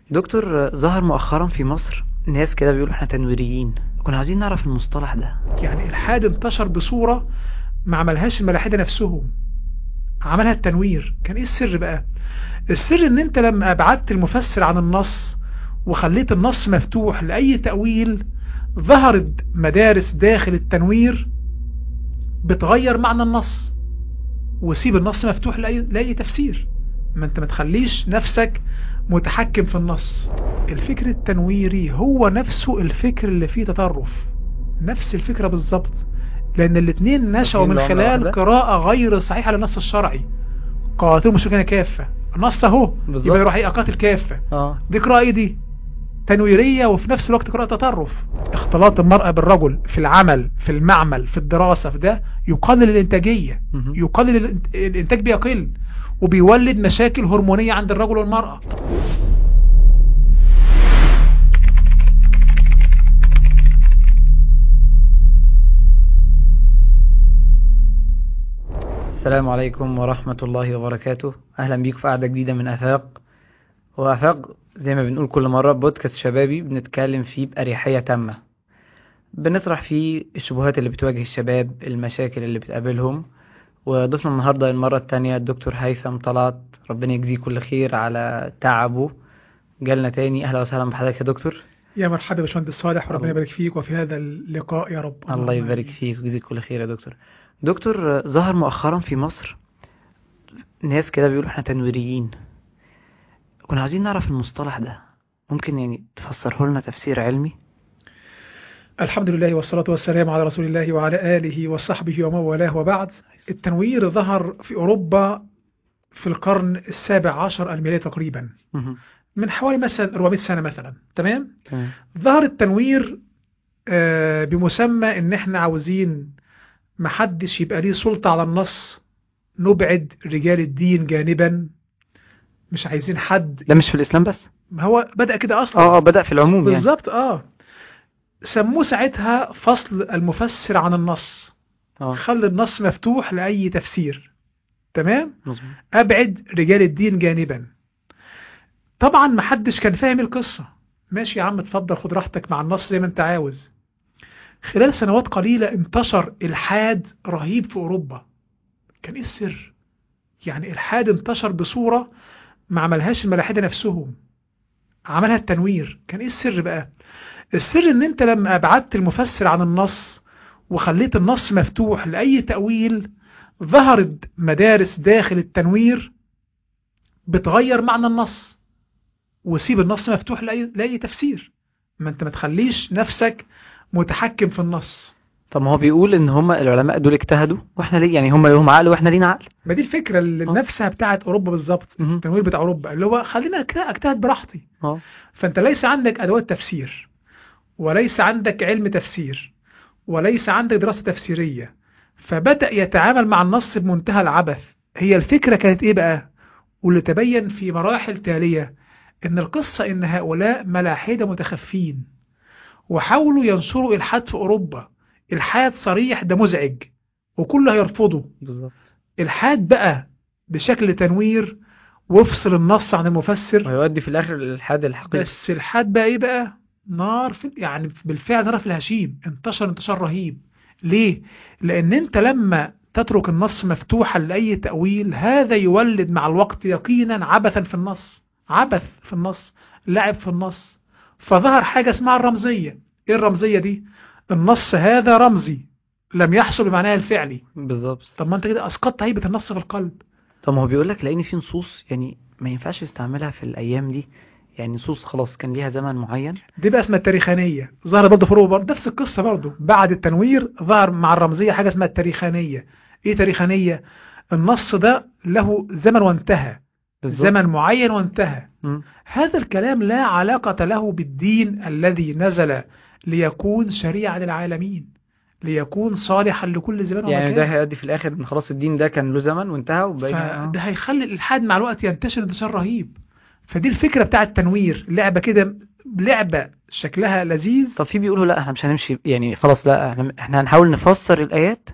دكتور ظهر مؤخرا في مصر ناس كده بيقولوا احنا تنويريين كنا عايزين نعرف المصطلح ده يعني الحاد انتشر بصورة ما عملهاش الملاحدة نفسهم عملها التنوير كان ايه السر بقى السر ان انت لما ابعدت المفسر عن النص وخليت النص مفتوح لأي تأويل ظهرت مدارس داخل التنوير بتغير معنى النص وسيب النص مفتوح لأي, لأي تفسير ما انت ما تخليش نفسك متحكم في النص الفكر التنويري هو نفسه الفكر اللي فيه تطرف نفس الفكرة بالظبط لأن الاثنين نشأوا من خلال قراءة غير صحيحة للنص الشرعي قاتلوا المشركين كافة النص اهو يبقى يروح يقاتل كافة اه دي قراءة ايه دي تنويرية وفي نفس الوقت قراءة تطرف اختلاط المرأة بالرجل في العمل في المعمل في الدراسة في ده يقلل الانتاجية مهم. يقلل الانت- الانتاج بيقل وبيولد مشاكل هرمونية عند الرجل والمرأة السلام عليكم ورحمة الله وبركاته أهلا بيك في قعدة جديدة من أفاق وأفاق زي ما بنقول كل مرة بودكاست شبابي بنتكلم فيه بأريحية تامة بنطرح فيه الشبهات اللي بتواجه الشباب المشاكل اللي بتقابلهم وضيفنا النهاردة المرة التانية الدكتور هيثم طلعت ربنا يجزيه كل خير على تعبه جالنا تاني أهلا وسهلا بحضرتك يا دكتور يا مرحبا يا باشمهندس صالح وربنا الله. يبارك فيك وفي هذا اللقاء يا رب الله اللهم يبارك آمين. فيك ويجزيك كل خير يا دكتور دكتور آه، ظهر مؤخرا في مصر ناس كده بيقولوا احنا تنويريين كنا عايزين نعرف المصطلح ده ممكن يعني تفسره لنا تفسير علمي الحمد لله والصلاة والسلام على رسول الله وعلى آله وصحبه ومن والاه وبعد التنوير ظهر في أوروبا في القرن السابع عشر الميلادي تقريبا مهم. من حوالي مثلا 400 سنة مثلا تمام تمام ظهر التنوير آه، بمسمى ان احنا عاوزين محدش يبقى ليه سلطة على النص نبعد رجال الدين جانبا مش عايزين حد ده مش في الإسلام بس ما هو بدأ كده اصلا اه اه بدأ في العموم يعني بالظبط اه سموه ساعتها فصل المفسر عن النص اه خلي النص مفتوح لأي تفسير تمام مظبوط أبعد رجال الدين جانبا طبعا محدش كان فاهم القصة ماشي يا عم اتفضل خد راحتك مع النص زي ما انت عاوز خلال سنوات قليلة انتشر الحاد رهيب في أوروبا كان ايه السر يعني الحاد انتشر بصورة ما عملهاش الملاحدة نفسهم عملها التنوير كان ايه السر بقى السر ان انت لما ابعدت المفسر عن النص وخليت النص مفتوح لأي تأويل ظهرت مدارس داخل التنوير بتغير معنى النص وسيب النص مفتوح لأي, لأي تفسير ما انت ما تخليش نفسك متحكم في النص طب ما هو بيقول ان هم العلماء دول اجتهدوا واحنا ليه يعني هم لهم عقل واحنا لينا عقل ما دي الفكرة اللي آه. نفسها بتاعت أوروبا بالظبط مهم. التنوير بتاع أوروبا اللي هو خلينا أجت- أجتهد براحتي اه فأنت ليس عندك أدوات تفسير وليس عندك علم تفسير وليس عندك دراسة تفسيرية فبدأ يتعامل مع النص بمنتهى العبث هي الفكرة كانت إيه بقى واللي تبين في مراحل تالية إن القصة إن هؤلاء ملاحدة متخفين وحاولوا ينشروا الحاد في أوروبا الحاد صريح ده مزعج وكله هيرفضه بالظبط الحاد بقى بشكل تنوير وافصل النص عن المفسر ويؤدي في الاخر للحاد الحقيقي بس الحاد بقى ايه بقى نار في يعني بالفعل نار في الهشيم انتشر انتشار رهيب ليه لان انت لما تترك النص مفتوحا لأي تأويل هذا يولد مع الوقت يقينا عبثا في النص عبث في النص لعب في النص فظهر حاجة اسمها الرمزية ايه الرمزية دي النص هذا رمزي لم يحصل بمعناه الفعلي بالظبط طب ما انت كده اسقطت هيبة النص في القلب طب ما هو بيقول لك لان في نصوص يعني ما ينفعش يستعملها في الايام دي يعني نصوص خلاص كان ليها زمن معين دي بقى اسمها التاريخانية ظهر برضه في أوروبا برضه نفس القصة برضه بعد التنوير ظهر مع الرمزية حاجة اسمها التاريخانية ايه تاريخانية النص ده له زمن وانتهى بالظبط. زمن معين وانتهى مم. هذا الكلام لا علاقة له بالدين الذي نزل ليكون شريعة للعالمين ليكون صالحا لكل زمان يعني ده ومكان هيؤدي في الاخر ان خلاص الدين ده كان له زمن وانتهى وبقينا فده هيخلي الإلحاد مع الوقت ينتشر انتشار رهيب فدي الفكرة بتاعة التنوير لعبة كده لعبة شكلها لذيذ طب في بيقولوا لا احنا مش هنمشي يعني خلاص لا احنا احنا هنحاول نفسر الايات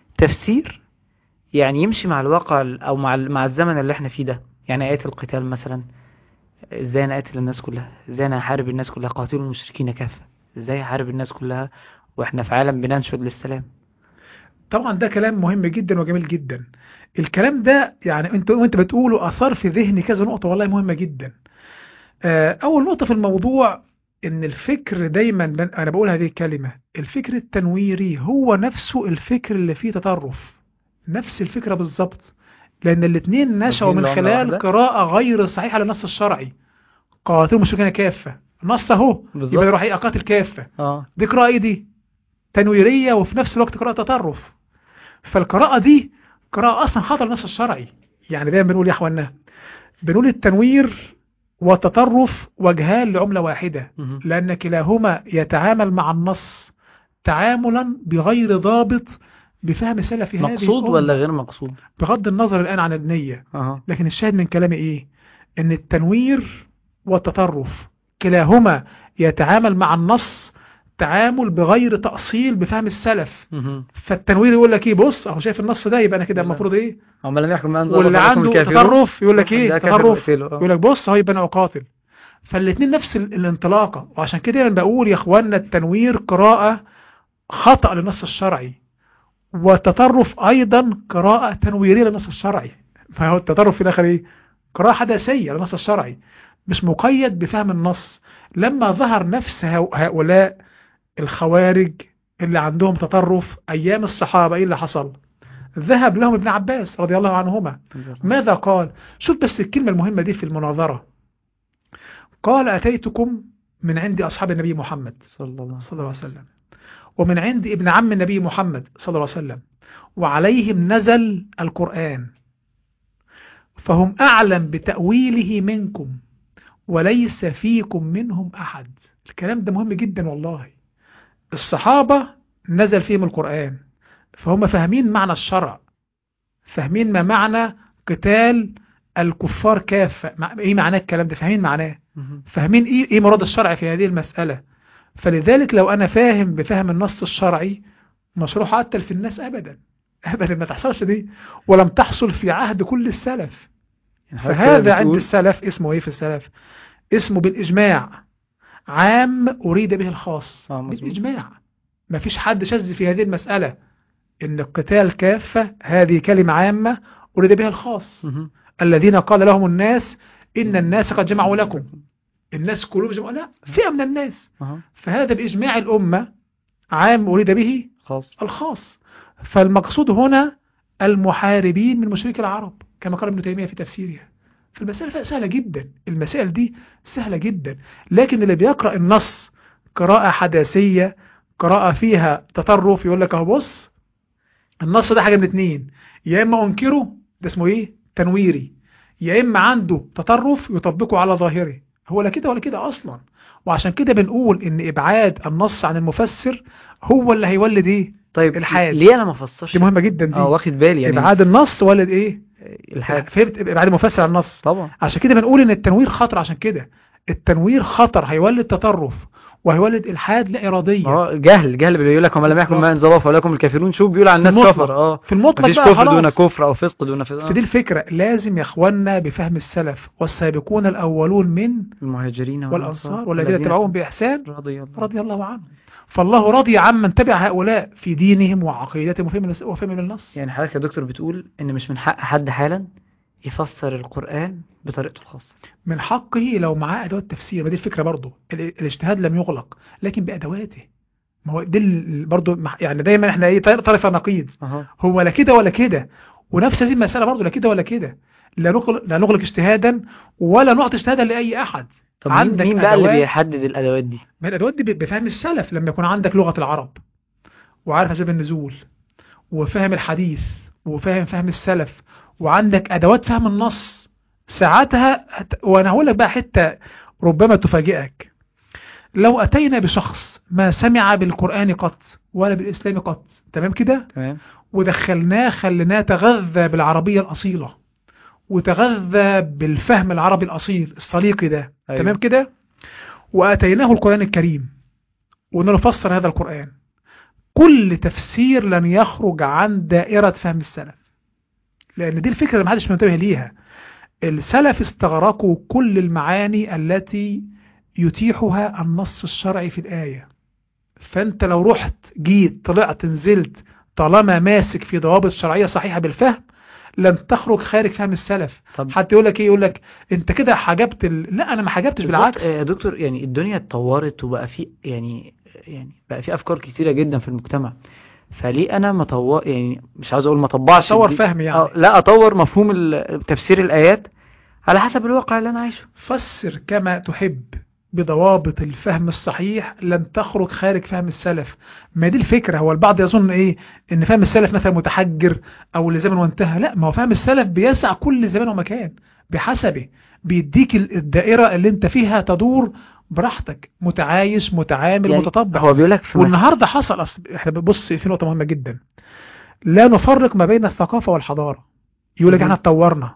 تفسير يعني يمشي مع الواقع ال- او مع ال- مع الزمن اللي احنا فيه ده يعني ايات القتال مثلا ازاي انا اقتل الناس كلها ازاي انا هحارب الناس كلها قاتلوا المشركين كافة ازاي هحارب الناس كلها واحنا في عالم بننشد للسلام طبعا ده كلام مهم جدا وجميل جدا الكلام ده يعني انت وانت بتقوله اثار في ذهني كذا نقطة والله مهمة جدا آه، اول نقطة في الموضوع ان الفكر دايما بن- انا بقول هذه الكلمة الفكر التنويري هو نفسه الفكر اللي فيه تطرف نفس الفكرة بالظبط لان الاثنين نشأوا من لعملة خلال واحدة. قراءة غير صحيحة للنص الشرعي قاتلوا المشركين كافة نص اهو بالظبط. يبقى يروح ايه اقاتل كافة اه دي قراءة ايه دي تنويرية وفي نفس الوقت قراءة تطرف فالقراءة دي قراءة اصلا خطر النص الشرعي يعني دايما بنقول يا اخوانا بنقول التنوير والتطرف وجهان لعملة واحدة مهم. لأن كلاهما يتعامل مع النص تعاملا بغير ضابط بفهم سلف هذه مقصود الأمة. ولا غير مقصود بغض النظر الآن عن النية اه لكن الشاهد من كلامي إيه أن التنوير والتطرف كلاهما يتعامل مع النص تعامل بغير تأصيل بفهم السلف مهم. فالتنوير يقول لك ايه بص اهو شايف النص ده يبقى انا كده لا. المفروض ايه هم لم يحكم بأن واللي عنده تطرف يقول لك ايه ده كافر تطرف واقتله، آه. يقول لك بص اهو يبقى انا اقاتل فالاثنين نفس ال- الانطلاقه وعشان كده انا بقول يا اخوانا التنوير قراءه خطأ للنص الشرعي والتطرف ايضا قراءه تنويريه للنص الشرعي فهو التطرف في الاخر ايه قراءه حداثيه للنص الشرعي مش مقيد بفهم النص لما ظهر نفس هؤ- هؤلاء الخوارج اللي عندهم تطرف ايام الصحابه ايه اللي حصل ذهب لهم ابن عباس رضي الله عنهما ماذا قال شوف بس الكلمة المهمة دي في المناظرة قال أتيتكم من عند أصحاب النبي محمد صلى الله صلى الله عليه وسلم ومن عند ابن عم النبي محمد صلى الله عليه وسلم وعليهم نزل القرآن فهم أعلم بتأويله منكم وليس فيكم منهم أحد الكلام ده مهم جدا والله الصحابة نزل فيهم القرآن فهم فاهمين معنى الشرع فاهمين ما معنى قتال الكفار كافة مع- ايه معناه الكلام ده فاهمين معناه مهم. فاهمين ايه ايه مراد الشرع في هذه المسألة فلذلك لو انا فاهم بفهم النص الشرعي مشروع اقتل في الناس ابدا ابدا ما تحصلش دي ولم تحصل في عهد كل السلف يعني حضرتك فهذا كده عند بتقول- السلف اسمه ايه في السلف اسمه بالإجماع عام أريد به الخاص آه، مظبوط. بالإجماع ما فيش حد شذ في هذه المسألة إن القتال كافة هذه كلمة عامة أريد بها الخاص مهم. الذين قال لهم الناس إن الناس قد جمعوا لكم الناس كلهم جمعوا لا فئة من الناس أها. فهذا بإجماع الأمة عام أريد به خاص الخاص فالمقصود هنا المحاربين من مشرك العرب كما قال ابن تيمية في تفسيرها فالمسألة سهلة جدا المسائل دي سهلة جدا لكن اللي بيقرأ النص قراءة حداثية قراءة فيها تطرف يقول لك اهو بص النص ده حاجة من اتنين يا إما أنكره ده اسمه إيه تنويري يا إما عنده تطرف يطبقه على ظاهره هو لا كده ولا كده أصلا وعشان كده بنقول إن إبعاد النص عن المفسر هو اللي هيولد إيه طيب الحاد. ليه انا ما فسرش دي مهمة جدا دي اه واخد بالي يعني ابعاد النص ولد ايه الحاد فهمت ابعاد المفسر عن النص طبعا عشان كده بنقول ان التنوير خطر عشان كده التنوير خطر هيولد تطرف وهيولد الحاد لا اراديه اه جهل جهل بيقول لك هم لم يحكم ما انزل الله فلكم الكافرون شوف بيقول عن الناس المطلق. كفر اه في المطلق مفيش بقى كفر دون خلاص. كفر او فسق دون فسق فدي الفكرة لازم يا اخوانا بفهم السلف والسابقون الاولون من المهاجرين والانصار والذين تبعوهم باحسان رضي الله رضي الله عنهم فالله رضي عمن تبع هؤلاء في دينهم وعقيدتهم وفهم وفهم النص يعني حضرتك يا دكتور بتقول ان مش من حق حد حالا يفسر القرآن بطريقته الخاصة من حقه لو معاه ادوات تفسير ما دي الفكره برضه ال- الاجتهاد لم يغلق لكن بادواته ما هو دي ال- برضه مح- يعني دايما احنا ايه طرف طرف نقيض اها هو لا كده ولا كده ونفس هذه المساله برضه لا كده ولا كده لا نغلق لا نغلق اجتهادا ولا نعطي اجتهادا لاي احد طب مين, عندك مين بقى اللي أدوات- بيحدد الادوات دي ما الادوات دي ب- بفهم السلف لما يكون عندك لغه العرب وعارف اسباب النزول وفاهم الحديث وفاهم فهم السلف وعندك ادوات فهم النص ساعتها هت... وانا هقول لك بقى حته ربما تفاجئك لو اتينا بشخص ما سمع بالقران قط ولا بالاسلام قط تمام كده تمام ودخلناه خليناه يتغذى بالعربيه الاصيله وتغذى بالفهم العربي الاصيل السليقي ده أيوة. تمام كده واتيناه القران الكريم ونفسر هذا القران كل تفسير لن يخرج عن دائره فهم السلف لان دي الفكره اللي محدش منتبه ليها السلف استغرقوا كل المعاني التي يتيحها النص الشرعي في الآية فانت لو رحت جيت طلعت نزلت طالما ماسك في ضوابط شرعية صحيحة بالفهم لن تخرج خارج فهم السلف طب حتى يقول لك ايه يقول لك انت كده حجبت ال... لا انا ما حجبتش بالعكس بالظبط، آه، يا دكتور يعني الدنيا اتطورت وبقى في يعني يعني بقى في افكار كتيره جدا في المجتمع فليه انا ما طور يعني مش عاوز اقول ما طبعش طور دي- فهم يعني آه، لا اطور مفهوم ال- تفسير الايات على حسب الواقع اللي انا عايشه فسر كما تحب بضوابط الفهم الصحيح لن تخرج خارج فهم السلف ما دي الفكرة هو البعض يظن ايه ان فهم السلف مثلا متحجر او لزمن وانتهى لا ما هو فهم السلف بيسع كل زمان ومكان بحسبه بيديك ال- الدائرة اللي انت فيها تدور براحتك متعايش متعامل يعني متطبع هو بيقول لك في مس... والنهاردة حصل أصل احنا بص في نقطة مهمة جدا لا نفرق ما بين الثقافة والحضارة يقول لك مهم. احنا اتطورنا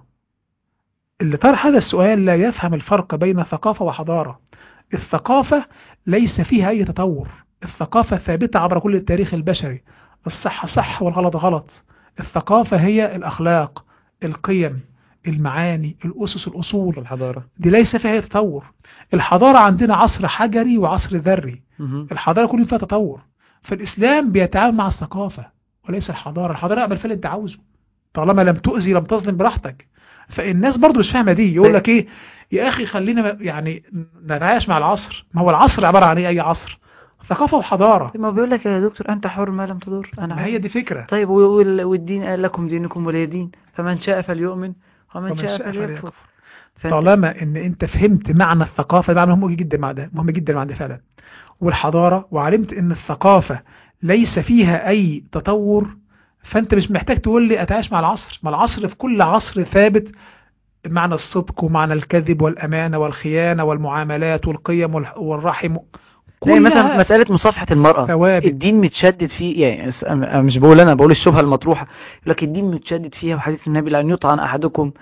اللي طرح هذا السؤال لا يفهم الفرق بين ثقافة وحضارة الثقافة ليس فيها أي تطور الثقافة ثابتة عبر كل التاريخ البشري الصح صح والغلط غلط الثقافة هي الأخلاق القيم المعاني الأسس الأصول الحضاره دي ليس فيها أي تطور الحضارة عندنا عصر حجري وعصر ذري مهم. الحضارة كل فيها تطور فالإسلام بيتعامل مع الثقافة وليس الحضارة الحضارة اقبل فيها اللي انت عاوزه طالما لم تؤذي لم تظلم براحتك فالناس برضو مش فاهمة دي يقول لك ايه يا اخي خلينا يعني نتعايش مع العصر ما هو العصر عبارة عن ايه اي عصر ثقافة وحضارة ما بيقول لك يا دكتور انت حر ما لم تضر انا ما هي دي فكرة طيب وال- والدين قال لكم دينكم ولي دين فمن شاء فليؤمن ومن ومن شاء شاء فليكفر فليكفر. فأنت- طالما ان انت فهمت معنى الثقافة ده معنى مهم جدا مع ده مهم جدا مع ده فعلا والحضارة وعلمت ان الثقافة ليس فيها اي تطور فانت مش محتاج تقول لي اتعايش مع العصر ما العصر في كل عصر ثابت معنى الصدق ومعنى الكذب والامانة والخيانة والمعاملات والقيم والح- والرحم زي مثلا كلها مسألة مصافحة المرأة ثوابت الدين متشدد فيه يعني س- أنا مش بقول انا بقول الشبهة المطروحة يقول لك الدين متشدد فيها وحديث النبي لأن يطعن أحدكم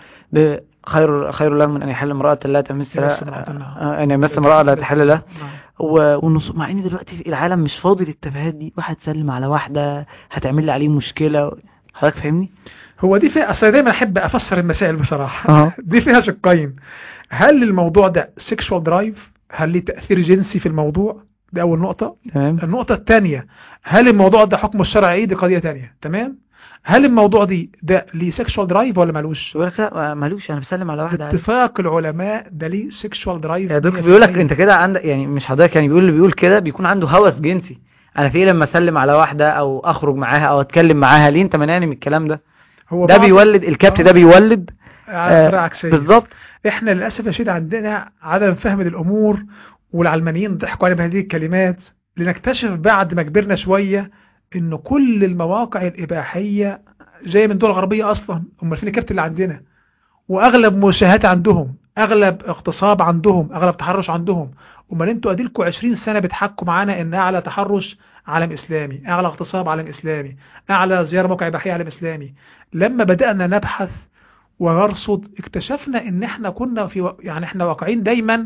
بخير خير له من أن يحل امرأة لا تمس يمس امرأة نعم. آه، أن يمس امرأة لا تحل له نعم. و- والنص مع ان دلوقتي في العالم مش فاضي للتفاهات دي واحد سلم على واحدة هتعمل لي عليه مشكلة حضرتك فاهمني؟ هو دي فيها اصل دايما احب افسر المسائل بصراحة اه دي فيها شقين هل الموضوع ده سيكشوال درايف هل ليه تأثير جنسي في الموضوع دي أول نقطة تمام النقطة الثانية هل الموضوع ده حكم الشرع ايه دي قضية تانية تمام هل الموضوع دي ده ليه سيكشوال درايف ولا مالوش بيقول لك لا مالوش انا بسلم على واحدة عادي. اتفاق العلماء ده ليه سيكشوال درايف يا دكتور بيقول لك انت كده عندك يعني مش حضرتك يعني بيقول اللي بيقول كده بيكون عنده هوس جنسي انا في ايه لما اسلم على واحدة او اخرج معاها او اتكلم معاها ليه انت منعني من الكلام ده هو ده بعض- بيولد الكبت آه. ده بيولد على آه، طريقة عكسية بالظبط احنا للأسف يا شيخ عندنا عدم فهم للأمور والعلمانيين ضحكوا علينا بهذه الكلمات لنكتشف بعد ما كبرنا شوية ان كل المواقع الإباحية جاية من دول غربية أصلا هم فين الكبت اللي عندنا وأغلب مشاهات عندهم أغلب اغتصاب عندهم أغلب تحرش عندهم امال انتوا اديلكوا 20 سنة بتحكوا معانا ان اعلى تحرش عالم اسلامي اعلى اغتصاب عالم اسلامي اعلى زيارة موقع اباحية عالم اسلامي لما بدأنا نبحث ونرصد اكتشفنا ان احنا كنا في و... يعني احنا واقعين دايما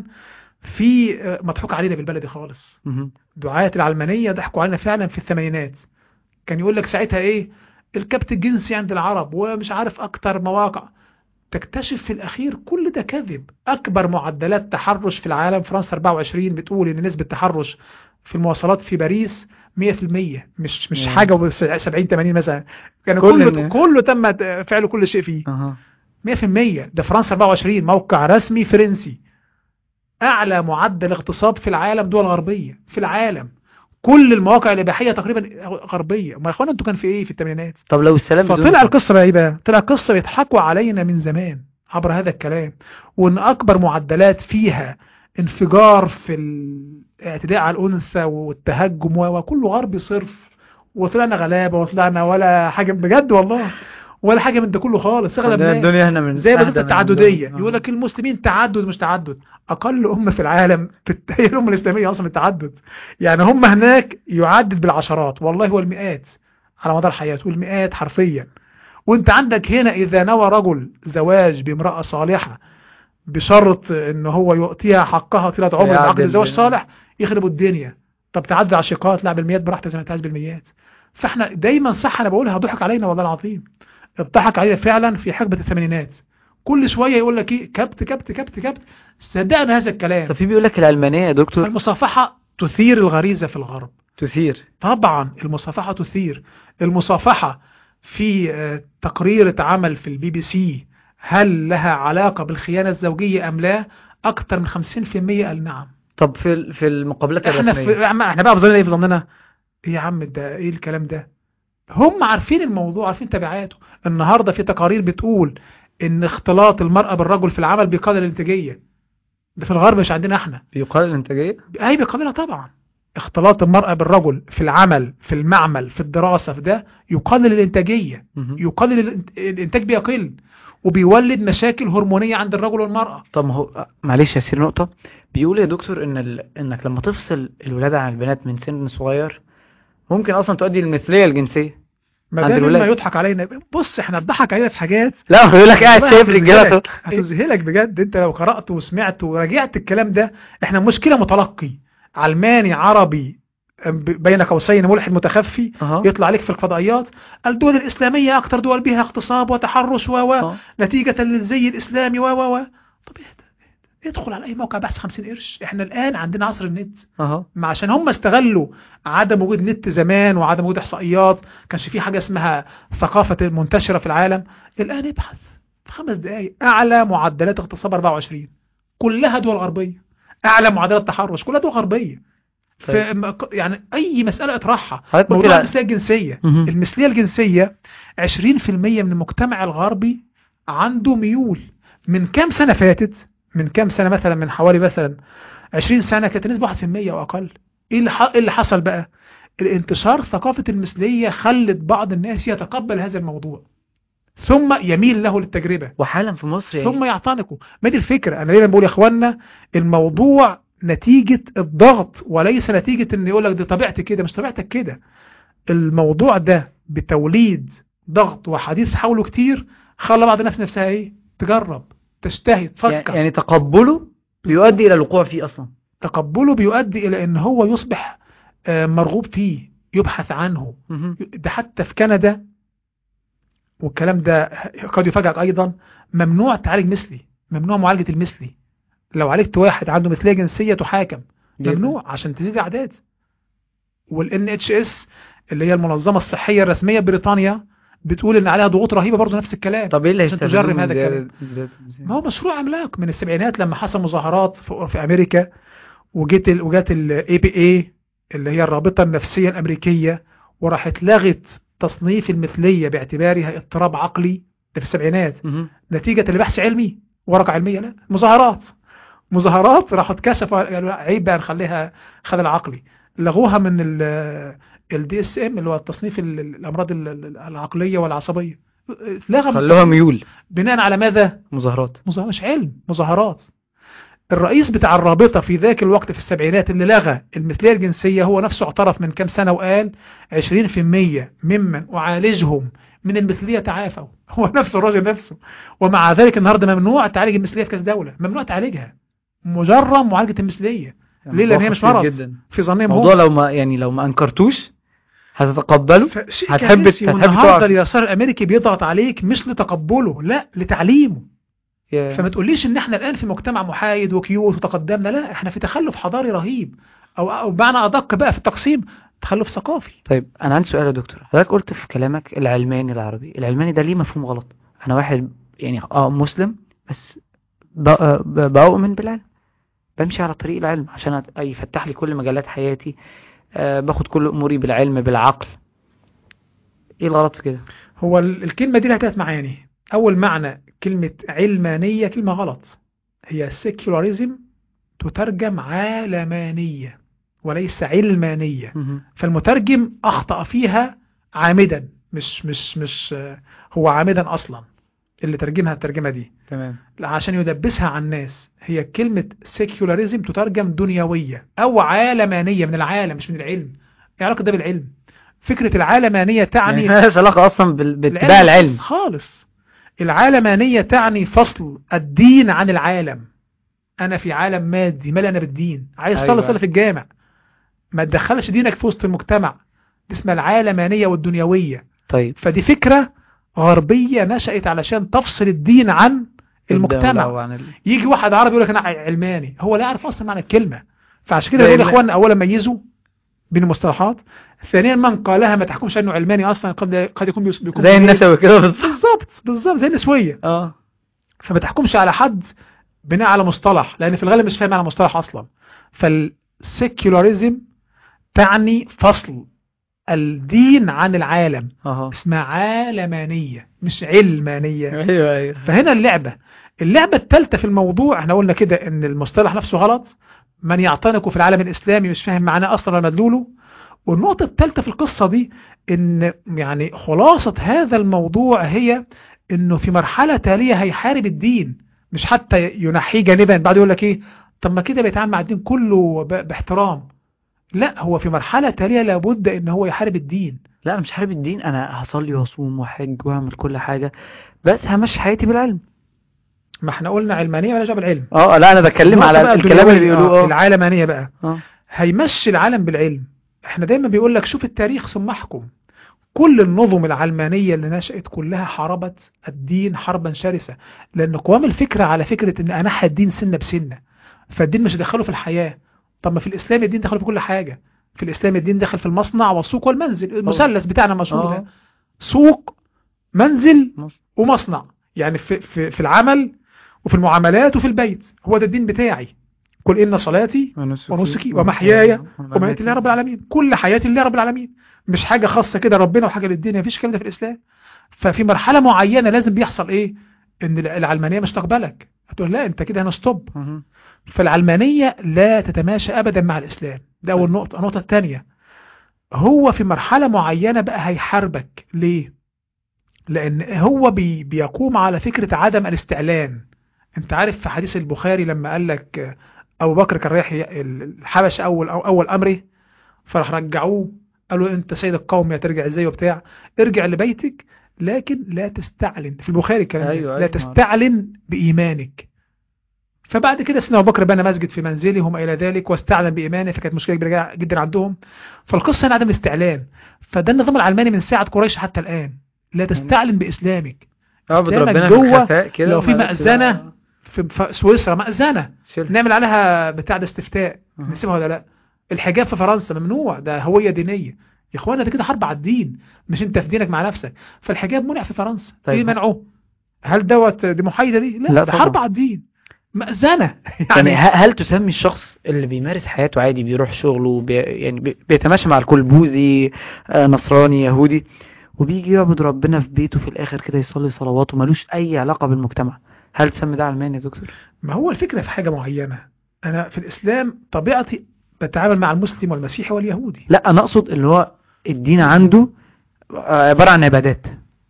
في آه، مضحوك علينا بالبلدي خالص مهم. دعاة العلمانية ضحكوا علينا فعلا في الثمانينات كان يقول لك ساعتها ايه الكبت الجنسي عند العرب ومش عارف اكتر مواقع تكتشف في الاخير كل ده كذب اكبر معدلات تحرش في العالم فرنسا 24 بتقول ان نسبة تحرش في المواصلات في باريس 100% مش مش مم. حاجة و 70 80 مثلا كان كل كله الناس. كله تم فعل كل شيء فيه اها 100% ده فرنسا 24 موقع رسمي فرنسي اعلى معدل اغتصاب في العالم دول غربية في العالم كل المواقع الاباحيه تقريبا غربيه ما يا اخوانا انتوا كان في ايه في الثمانينات طب لو السلام بدون فطلع حب. القصه بقى ايه بقى طلع القصه بيضحكوا علينا من زمان عبر هذا الكلام وان اكبر معدلات فيها انفجار في الاعتداء على الانثى والتهجم و- وكله غربي صرف وطلعنا غلابه وطلعنا ولا حاجه بجد والله ولا حاجه من ده كله خالص اغلب عندنا الناس الدنيا هنا من زي بالظبط أهدى من التعدديه عندهم. يقول لك المسلمين تعدد مش تعدد اقل امه في العالم بت- هي الامه الاسلاميه اصلا التعدد يعني هم هناك يعدد بالعشرات والله والمئات على مدار حياته والمئات حرفيا وانت عندك هنا اذا نوى رجل زواج بامراه صالحه بشرط ان هو يعطيها حقها طيله عمر يعدل عقد الزواج بين- صالح يخرب الدنيا طب تعدد عشيقات لا بالمئات براحتك زي ما انت عايز بالمئات فاحنا دايما صح انا بقولها ضحك علينا والله العظيم اتضحك علينا فعلا في حقبه الثمانينات كل شويه يقول لك ايه كبت كبت كبت كبت صدقنا هذا الكلام طب في بيقول لك العلمانية يا دكتور المصافحه تثير الغريزه في الغرب تثير طبعا المصافحة تثير المصافحة في آه، تقرير اتعمل في البي بي سي هل لها علاقة بالخيانة الزوجية أم لا أكتر من 50% قال نعم طب في ال- في المقابلات احنا الرسمية في احنا بقى في ظننا ايه في ظننا ايه يا عم ده ايه الكلام ده هم عارفين الموضوع عارفين تبعاته النهاردة في تقارير بتقول ان اختلاط المرأة بالرجل في العمل بيقلل الانتاجية ده في الغرب مش عندنا احنا بيقال الانتاجية اي بيقللها طبعا اختلاط المرأة بالرجل في العمل في المعمل في الدراسة في ده يقلل الانتاجية مهم. يقلل الانت- الانتاج بيقل وبيولد مشاكل هرمونية عند الرجل والمرأة طب ما هو معلش يا سير نقطة بيقول يا دكتور ان ال... انك لما تفصل الولادة عن البنات من سن صغير ممكن اصلا تؤدي للمثلية الجنسية ما عند ده مما الولاد. يضحك علينا بص احنا اتضحك علينا في حاجات لا هو بيقول لك قاعد والله شايف رجالة هتذهلك- تطلع هتذهلك بجد انت لو قرأت وسمعت وراجعت الكلام ده احنا مشكلة متلقي علماني عربي ب- بين قوسين ملحد متخفي أها. يطلع عليك في الفضائيات الدول الإسلامية أكثر دول بها اغتصاب وتحرش و و آه. نتيجة للزي الإسلامي و و و طب اهدى اهدى. ادخل على أي موقع بحث 50 قرش احنا الآن عندنا عصر النت اها ما عشان هم استغلوا عدم وجود نت زمان وعدم وجود احصائيات كانش في حاجة اسمها ثقافة منتشرة في العالم الآن ابحث في خمس دقائق أعلى معدلات اغتصاب 24 كلها دول غربية أعلى معدلات تحرش كلها دول غربية طيب. في م- يعني أي مسألة اطرحها حضرتك قلت موضوع لا. المثلية الجنسية مهم. المثلية الجنسية 20% من المجتمع الغربي عنده ميول من كام سنة فاتت من كام سنة مثلا من حوالي مثلا 20 سنة كانت النسبة 1% أو أقل إيه اللي, ح... إيه اللي حصل بقى الانتشار ثقافة المثلية خلت بعض الناس يتقبل هذا الموضوع ثم يميل له للتجربة وحالا في مصر يعني ثم يعتنقوا ما دي الفكرة أنا دايما بقول يا إخوانا الموضوع نتيجة الضغط وليس نتيجة إن يقول لك دي طبيعتي كده مش طبيعتك كده الموضوع ده بتوليد ضغط وحديث حوله كتير خلى بعض الناس نفسها إيه تجرب تشتهي تفكر يعني, يعني تقبله بيؤدي الى الوقوع فيه اصلا تقبله بيؤدي إلى إن هو يصبح آه، مرغوب فيه يبحث عنه مهم. ده حتى في كندا والكلام ده قد يفاجئك أيضا ممنوع تعالج مثلي ممنوع معالجة المثلي لو عالجت واحد عنده مثلية جنسية تحاكم جدا. ممنوع عشان تزيد الأعداد وال NHS اللي هي المنظمة الصحية الرسمية بريطانيا بتقول إن عليها ضغوط رهيبة برضه نفس الكلام طب ايه اللي عشان هيستفيدوه تجرب من هذا الكلام زيادة- زيادة- ما هو مشروع عملاق من السبعينات لما حصل مظاهرات في, في امريكا وجيت ال... وجات الاي بي اي اللي هي الرابطه النفسيه الامريكيه وراحت لغت تصنيف المثليه باعتبارها اضطراب عقلي ده في السبعينات مهم. نتيجه لبحث علمي ورقه علميه لا مظاهرات مظاهرات راحوا اتكشفوا قالوا لا، عيب بقى نخليها خلل عقلي لغوها من الدي اس ام اللي هو التصنيف ال- ال- الامراض ال- ال- العقليه والعصبيه اتلغى من خلوها ميول بناء على ماذا مظاهرات مظاهرات مش علم مظاهرات الرئيس بتاع الرابطة في ذاك الوقت في السبعينات اللي لغى المثلية الجنسية هو نفسه اعترف من كام سنة وقال 20% ممن أعالجهم من المثلية تعافوا هو نفسه الراجل نفسه ومع ذلك النهاردة ممنوع تعالج المثلية في كاس دولة ممنوع تعالجها مجرم معالجة المثلية ليه؟ لأن هي مش خطير مرض. جدا في ظنهم الموضوع هو لو ما يعني لو ما انكرتوش هتتقبله فشيء هتحب- كارثي. هتحب والنهاردة تقع. اليسار الأمريكي بيضغط عليك مش لتقبله لا لتعليمه يا- فما تقوليش ان احنا الان في مجتمع محايد وكيوت وتقدمنا لا احنا في تخلف حضاري رهيب او او بمعنى ادق بقى في التقسيم تخلف ثقافي طيب انا عندي سؤال يا دكتور حضرتك قلت في كلامك العلماني العربي العلماني ده ليه مفهوم غلط انا واحد يعني اه مسلم بس ب- ب- بؤمن بالعلم بمشي على طريق العلم عشان أت- يفتح لي كل مجالات حياتي آه باخد كل اموري بالعلم بالعقل ايه الغلط في كده هو ال- الكلمة دي لها ثلاث معاني اول معنى كلمة علمانية كلمة غلط هي secularism تترجم عالمانية وليس علمانية فالمترجم اخطأ فيها عامدا مش مش مش آه، هو عامدا اصلا اللي ترجمها الترجمة دي تمام عشان يدبسها على الناس هي كلمة سيكولاريزم تترجم دنيوية أو عالمانية من العالم مش من العلم ايه علاقة ده بالعلم فكرة العالمانية تعني يعني مالهاش علاقه اصلا بال- باتباع خالص- العلم خالص العالمانية تعني فصل الدين عن العالم أنا في عالم مادي مالي أنا بالدين عايز أيوة. تصلي صلي في الجامع ما تدخلش دينك في وسط المجتمع دي اسمها العالمانية والدنيوية طيب فدي فكرة غربية نشأت علشان تفصل الدين عن الدولة المجتمع وعن ال... يجي واحد عربي يقول لك انا علماني هو لا يعرف اصلا معنى الكلمه فعشان كده زي بقول يا ال- اخوانا اولا ميزوا بين المصطلحات ثانيا من قالها ما تحكمش انه علماني اصلا قد قد يكون بيس- بيكون زي بيه- النسوي كده بالظبط بالظبط بالظبط زي النسويه اه فما تحكمش على حد بناء على مصطلح لان في الغالب مش فاهم على مصطلح اصلا فالسيكولاريزم تعني فصل الدين عن العالم اه اسمها عالمانية مش علمانية ايوه ايوه فهنا اللعبة اللعبة الثالثة في الموضوع احنا قلنا كده ان المصطلح نفسه غلط من يعتنق في العالم الاسلامي مش فاهم معناه اصلا ولا مدلوله والنقطة الثالثة في القصة دي ان يعني خلاصة هذا الموضوع هي انه في مرحلة تالية هيحارب الدين مش حتى ينحيه جانبا بعد يقول لك ايه طب ما كده بيتعامل مع الدين كله ب- باحترام لا هو في مرحلة تالية لابد ان هو يحارب الدين لا مش حارب الدين انا هصلي واصوم واحج واعمل كل حاجه بس همشي حياتي بالعلم ما احنا قلنا علمانية ولا جاب العلم اه لا انا بتكلم النقطة على بقى الكلام اللي الدنيوية، بيقولوه آه، اه العالمانية بقى اه هيمشي العالم بالعلم احنا دايما بيقول لك شوف التاريخ ثم احكم كل النظم العلمانية اللي نشأت كلها حاربت الدين حربا شرسة لأن قوام الفكرة على فكرة أن أنحى الدين سنة بسنة فالدين مش دخله في الحياة طب ما في الإسلام الدين دخله في كل حاجة في الإسلام الدين دخل في المصنع والسوق والمنزل المثلث بتاعنا المشهور ده اه سوق منزل مصر. ومصنع يعني في, في, في العمل وفي المعاملات وفي البيت هو ده الدين بتاعي قل إن صلاتي ونسكي ومحياي ومماتي لله رب العالمين كل حياتي لله رب العالمين مش حاجة خاصة كده ربنا وحاجة للدنيا مفيش الكلام ده في الإسلام ففي مرحلة معينة لازم بيحصل إيه إن العلمانية مش تقبلك هتقول لا أنت كده هنا ستوب مهم. فالعلمانية لا تتماشى أبدا مع الإسلام ده أول نقطة النقطة الثانية هو في مرحلة معينة بقى هيحاربك ليه لأن هو بي بيقوم على فكرة عدم الاستعلان أنت عارف في حديث البخاري لما قال لك آه، أبو بكر كان رايح ي- الحبش أول أو أول أمره فراح رجعوه قالوا أنت سيد القوم يا ترجع إزاي وبتاع ارجع لبيتك لكن لا تستعلن في البخاري الكلام ده. أيوة، لا أيوة. تستعلن بإيمانك فبعد كده سيدنا ابو بكر بنى مسجد في منزله وما الى ذلك واستعلن بايمانه فكانت مشكله كبيره جدا عندهم فالقصه هنا عدم الاستعلان فده النظام العلماني من ساعه قريش حتى الان لا تستعلن باسلامك اه إسلامك بتربنا جوه في الخفاء كده لو في ومالكش مأذنة دعوة. في في سويسرا مأذنه شيل. نعمل عليها بتاع ده استفتاء أه. نسيبها ولا لا الحجاب في فرنسا ممنوع ده هويه دينيه يا اخوانا ده كده حرب على الدين مش انت في دينك مع نفسك فالحجاب منع في فرنسا طيب. ايه منعه هل دوت دي محايده دي لا, لا ده طبعا. حرب على الدين مأذنة يعني ه- هل تسمي الشخص اللي بيمارس حياته عادي بيروح شغله بي يعني بي- بيتماشى مع الكل بوذي آه، نصراني يهودي وبيجي يعبد ربنا في بيته في الاخر كده يصلي صلواته ملوش اي علاقة بالمجتمع هل تسمي ده علماني يا دكتور؟ ما هو الفكرة في حاجة معينة أنا في الإسلام طبيعتي بتعامل مع المسلم والمسيحي واليهودي لا انا اقصد اللي هو الدين عنده آه، عبارة عن عبادات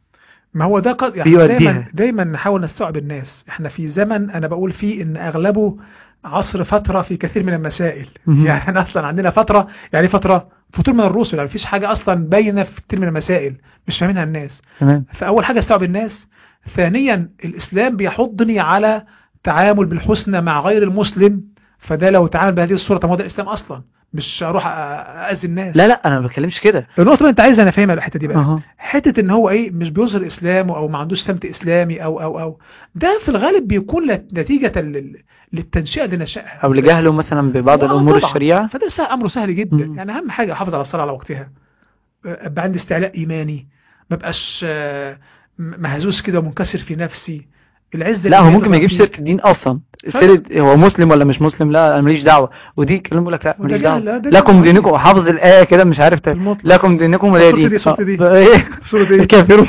ما هو ده قد يعني بيوديها. دايما دايما نحاول نستوعب الناس احنا في زمن أنا بقول فيه إن أغلبه عصر فترة في كثير من المسائل مهم. يعني احنا أصلا عندنا فترة يعني فترة فتور من الرسل يعني مفيش حاجة أصلا باينة في كثير من المسائل مش فاهمينها الناس تمام فأول حاجة استوعب الناس ثانيا الإسلام بيحضني على تعامل بالحسنى مع غير المسلم فده لو تعامل بهذه الصورة طب ما هو ده الإسلام أصلا مش أروح أ- أذي الناس لا لا انا ما بتكلمش كده النقطة اللي أنت عايز أنا فاهمها الحتة دي بقى اها حتة إن هو إيه مش بيظهر إسلامه أو ما عندوش سمت إسلامي أو أو أو ده في الغالب بيكون لت- نتيجة لل- للتنشئة اللي نشأها او لجهله مثلا ببعض آه الامور طبعاً. الشريعة فده سهل أمره سهل جدا مم. يعني أهم حاجة أحافظ على الصلاة على وقتها أبقى عندي استعلاء إيماني ما بقاش آه، م- مهزوز كده ومنكسر في نفسي العز لا هو الإيماني ممكن ما يجيبش طبعاً سيرة الدين اصلا سيرة هو مسلم ولا مش مسلم لا انا ماليش دعوة ودي كلام بيقول لك لا وده ماليش جهل، دعوة ده لكم جهل. دينكم وحافظ الآية كده مش عارف ت- المطلق. لكم دينكم ولا صورة دين دي، صورة آه، دي. فايه صورة إيه؟ الكافرون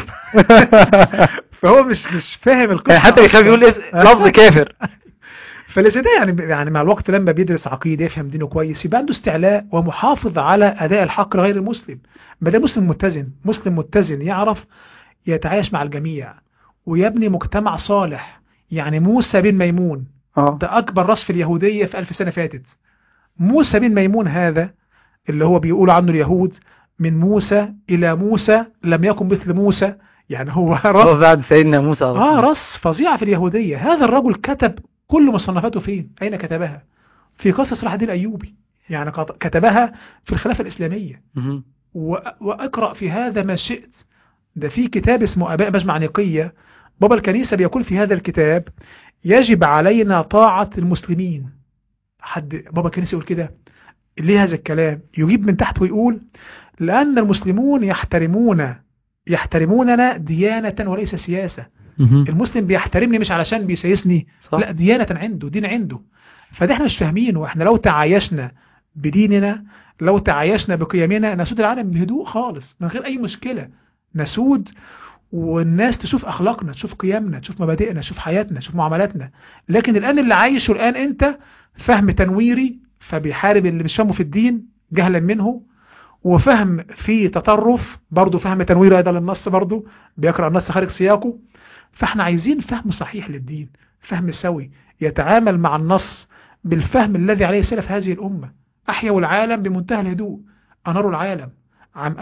فهو مش مش فاهم القصة يعني حتى يخاف يقول اس- لفظ كافر فالذي ده يعني يعني مع الوقت لما بيدرس عقيدة يفهم دينه كويس يبقى عنده استعلاء ومحافظ على أداء الحق لغير المسلم ما ده مسلم متزن مسلم متزن يعرف يتعايش مع الجميع ويبني مجتمع صالح يعني موسى بن ميمون اه ده أكبر راس في اليهودية في ألف سنة فاتت موسى بن ميمون هذا اللي هو بيقول عنه اليهود من موسى إلى موسى لم يكن مثل موسى يعني هو راس خلاص بعد سيدنا موسى اه راس فظيعة في اليهودية هذا الرجل كتب كل مصنفاته فين أين كتبها في قصة صلاح الدين الأيوبي يعني قط- كتبها في الخلافة الإسلامية مهم. و- وأقرأ في هذا ما شئت ده في كتاب اسمه أباء مجمع نقية بابا الكنيسة بيقول في هذا الكتاب يجب علينا طاعة المسلمين حد بابا الكنيسة يقول كده ليه هذا الكلام يجيب من تحت ويقول لأن المسلمون يحترمون يحترموننا ديانة وليس سياسة المسلم بيحترمني مش علشان بيسيسني صح. لا ديانة عنده دين عنده فده احنا مش فاهمينه احنا لو تعايشنا بديننا لو تعايشنا بقيمنا نسود العالم بهدوء خالص من غير اي مشكلة نسود والناس تشوف اخلاقنا تشوف قيمنا تشوف مبادئنا تشوف حياتنا تشوف معاملاتنا لكن الان اللي عايشه الان انت فهم تنويري فبيحارب اللي مش فاهمه في الدين جهلا منه وفهم في تطرف برضه فهم تنويري ايضا للنص برضه بيقرأ النص خارج سياقه فاحنا عايزين فهم صحيح للدين فهم سوي يتعامل مع النص بالفهم الذي عليه سلف هذه الأمة أحيوا العالم بمنتهى الهدوء أناروا العالم عام